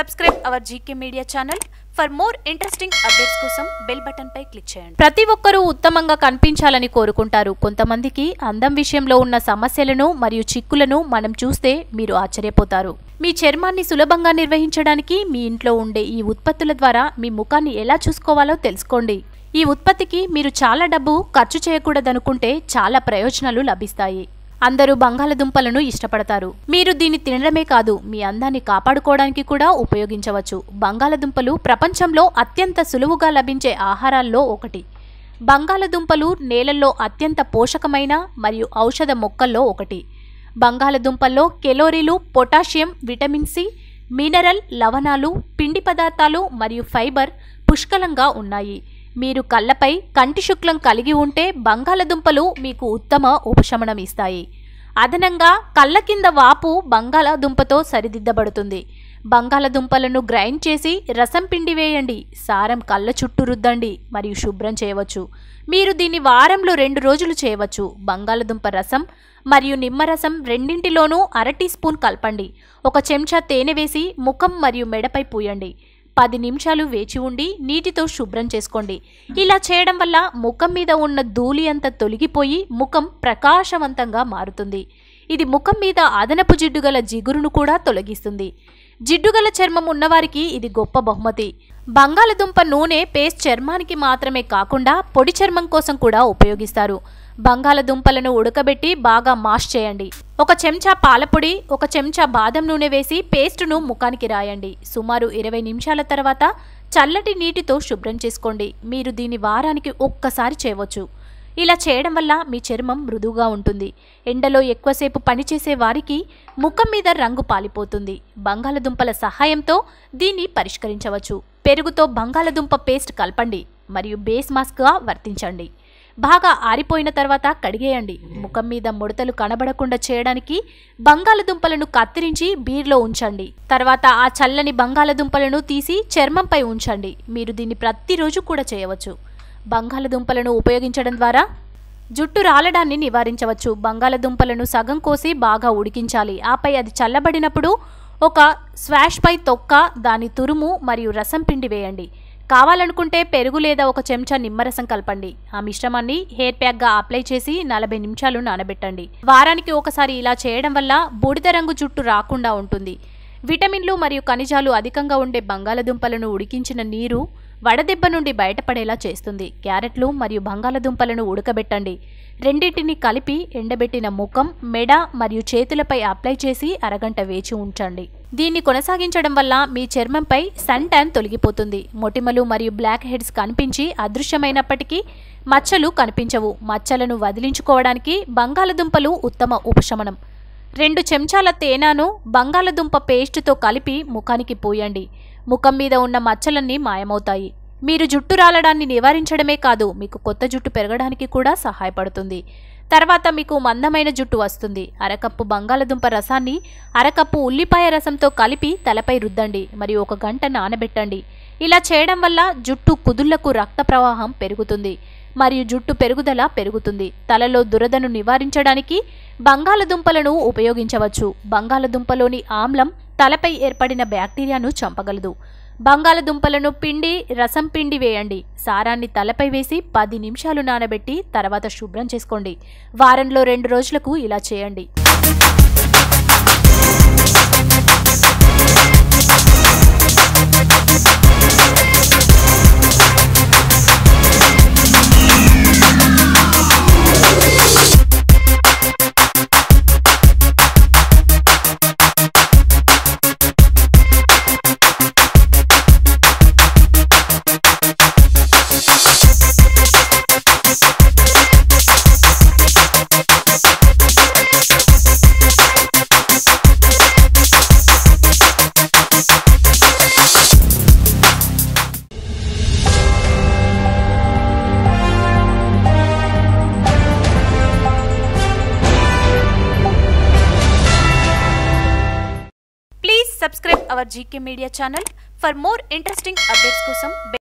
subscribe our GK media channel for more interesting updates కోసం bell button పై click చేయండి ప్రతి ఒక్కరూ ఉత్తమంగా కనిపించాలని కోరుకుంటారు కొంతమందికి అందం విషయంలో ఉన్న సమస్యలను మరియు చిక్కులను మనం చూస్తే మీరు ఆశ్చర్యపోతారు మీ చర్మాన్ని సులభంగా నిర్వహించడానికి మీ ఇంట్లో ఉండే ఈ ఉత్పత్తుల ద్వారా మీ ముఖాన్ని ఎలా చూసుకోవాలో తెలుసుకోండి ఈ ఉత్పత్తికి మీరు చాలా డబ్బు ఖర్చు చేయకూడదనుకుంటే చాలా ప్రయోజనాలు లభిస్తాయి అందరూ బంగాళదుంపలను ఇష్టపడతారు మీరు దీన్ని తినడమే కాదు మీ అందాన్ని కాపాడుకోవడానికి కూడా ఉపయోగించవచ్చు బంగాళదుంపలు ప్రపంచంలో అత్యంత సులువుగా లభించే ఆహారాల్లో ఒకటి బంగాళదుంపలు నేలల్లో అత్యంత పోషకమైన మరియు ఔషధ మొక్కల్లో ఒకటి బంగాళదుంపల్లో కెలోరీలు పొటాషియం విటమిన్ సి మినరల్ లవణాలు పిండి పదార్థాలు మరియు ఫైబర్ పుష్కలంగా ఉన్నాయి మీరు కళ్ళపై కంటి శుక్లం కలిగి ఉంటే బంగాళదుంపలు మీకు ఉత్తమ ఉపశమనం ఇస్తాయి అదనంగా కళ్ళ కింద వాపు బంగాళదుంపతో సరిదిద్దబడుతుంది బంగాళదుంపలను గ్రైండ్ చేసి రసం పిండి వేయండి సారం కళ్ళ చుట్టూ రుద్దండి మరియు శుభ్రం చేయవచ్చు మీరు దీన్ని వారంలో రెండు రోజులు చేయవచ్చు బంగాళదుంప రసం మరియు నిమ్మరసం రెండింటిలోనూ అర టీ స్పూన్ కలపండి ఒక చెంచా తేనె వేసి ముఖం మరియు మెడపై పూయండి పది నిమిషాలు వేచి ఉండి నీటితో శుభ్రం చేసుకోండి ఇలా చేయడం వల్ల ముఖం మీద ఉన్న ధూళి అంతా తొలగిపోయి ముఖం ప్రకాశవంతంగా మారుతుంది ఇది ముఖం మీద అదనపు జిడ్డుగల జిగురును కూడా తొలగిస్తుంది జిడ్డుగల చర్మం ఉన్నవారికి ఇది గొప్ప బహుమతి బంగాళదుంప నూనె పేస్ట్ చర్మానికి మాత్రమే కాకుండా పొడి చర్మం కోసం కూడా ఉపయోగిస్తారు బంగాళదుంపలను ఉడకబెట్టి బాగా మాష్ చేయండి ఒక చెంచా పాలపొడి ఒక చెంచా బాదం నూనె వేసి పేస్టును ముఖానికి రాయండి సుమారు ఇరవై నిమిషాల తర్వాత చల్లటి నీటితో శుభ్రం చేసుకోండి మీరు దీన్ని వారానికి ఒక్కసారి చేయవచ్చు ఇలా చేయడం వల్ల మీ చర్మం మృదువుగా ఉంటుంది ఎండలో ఎక్కువసేపు పనిచేసే వారికి ముఖం మీద రంగు పాలిపోతుంది బంగాళదుంపల సహాయంతో దీన్ని పరిష్కరించవచ్చు పెరుగుతో బంగాళదుంప పేస్ట్ కలపండి మరియు బేస్ మాస్క్గా వర్తించండి బాగా ఆరిపోయిన తర్వాత కడిగేయండి ముఖం మీద ముడతలు కనబడకుండా చేయడానికి బంగాళదుంపలను కత్తిరించి బీర్లో ఉంచండి తర్వాత ఆ చల్లని బంగాళదుంపలను తీసి చర్మంపై ఉంచండి మీరు దీన్ని ప్రతిరోజు కూడా చేయవచ్చు బంగాళదుంపలను ఉపయోగించడం ద్వారా జుట్టు రాలడాన్ని నివారించవచ్చు బంగాళదుంపలను సగం కోసి బాగా ఉడికించాలి ఆపై అది చల్లబడినప్పుడు ఒక స్వాష్పై తొక్క దాని తురుము మరియు రసం పిండి వేయండి కావాలనుకుంటే పెరుగు లేదా ఒక చెంచా నిమ్మరసం కలపండి ఆ మిశ్రమాన్ని హెయిర్ ప్యాక్గా అప్లై చేసి నలభై నిమిషాలు నానబెట్టండి వారానికి ఒకసారి ఇలా చేయడం వల్ల బూడిద రంగు జుట్టు రాకుండా ఉంటుంది విటమిన్లు మరియు ఖనిజాలు అధికంగా ఉండే బంగాళదుంపలను ఉడికించిన నీరు వడదెబ్బ నుండి బయటపడేలా చేస్తుంది క్యారెట్లు మరియు బంగాళదుంపలను ఉడకబెట్టండి రెండింటిని కలిపి ఎండబెట్టిన ముఖం మెడ మరియు చేతులపై అప్లై చేసి అరగంట వేచి ఉంచండి దీన్ని కొనసాగించడం వల్ల మీ చర్మంపై సన్ ట్యాన్ తొలగిపోతుంది మొటిమలు మరియు బ్లాక్ హెడ్స్ కనిపించి అదృశ్యమైనప్పటికీ మచ్చలు కనిపించవు మచ్చలను వదిలించుకోవడానికి బంగాళదుంపలు ఉత్తమ ఉపశమనం రెండు చెంచాల తేనెను బంగాళదుంప పేస్టుతో కలిపి ముఖానికి పోయండి ముఖం మీద ఉన్న మచ్చలన్నీ మాయమవుతాయి మీరు జుట్టు రాలడాన్ని నివారించడమే కాదు మీకు కొత్త జుట్టు పెరగడానికి కూడా సహాయపడుతుంది తర్వాత మీకు మందమైన జుట్టు వస్తుంది అరకప్పు బంగాళదుంప రసాన్ని అరకప్పు ఉల్లిపాయ రసంతో కలిపి తలపై రుద్దండి మరియు ఒక గంట నానబెట్టండి ఇలా చేయడం వల్ల జుట్టు కుదుళ్లకు రక్త ప్రవాహం పెరుగుతుంది మరియు జుట్టు పెరుగుదల పెరుగుతుంది తలలో దురదను నివారించడానికి బంగాళదుంపలను ఉపయోగించవచ్చు బంగాళదుంపలోని ఆమ్లం తలపై ఏర్పడిన బ్యాక్టీరియాను చంపగలదు బంగాళదుంపలను పిండి రసం పిండి వేయండి సారాన్ని తలపై వేసి పది నిమిషాలు నానబెట్టి తర్వాత శుభ్రం చేసుకోండి వారంలో రెండు రోజులకు ఇలా చేయండి please subscribe our GK media channel for more interesting updates కోసం